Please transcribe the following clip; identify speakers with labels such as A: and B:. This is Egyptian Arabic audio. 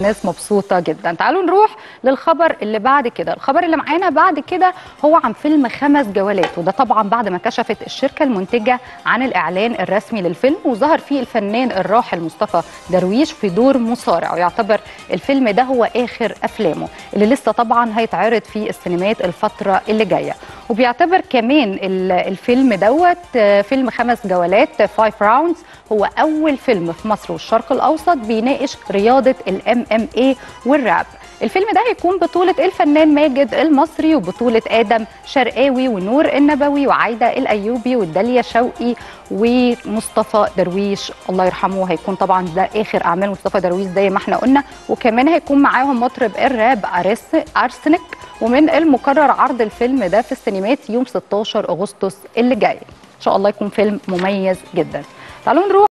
A: ناس مبسوطه جدا تعالوا نروح للخبر اللي بعد كده الخبر اللي معانا بعد كده هو عن فيلم خمس جولات وده طبعا بعد ما كشفت الشركه المنتجه عن الاعلان الرسمي للفيلم وظهر فيه الفنان الراحل مصطفى درويش في دور مصارع ويعتبر الفيلم ده هو اخر افلامه اللي لسه طبعا هيتعرض في السينمات الفتره اللي جايه وبيعتبر كمان الفيلم دوت فيلم خمس جولات فايف راوندز هو اول فيلم في مصر والشرق الاوسط بيناقش رياضه الام ام اي والراب الفيلم ده هيكون بطولة الفنان ماجد المصري وبطولة آدم شرقاوي ونور النبوي وعايدة الأيوبي والداليا شوقي ومصطفى درويش الله يرحمه هيكون طبعا ده آخر أعمال مصطفى درويش زي ما احنا قلنا وكمان هيكون معاهم مطرب الراب أرسنك ومن المقرر عرض الفيلم ده في السينمات يوم 16 أغسطس اللي جاي إن شاء الله يكون فيلم مميز جدا تعالوا نروح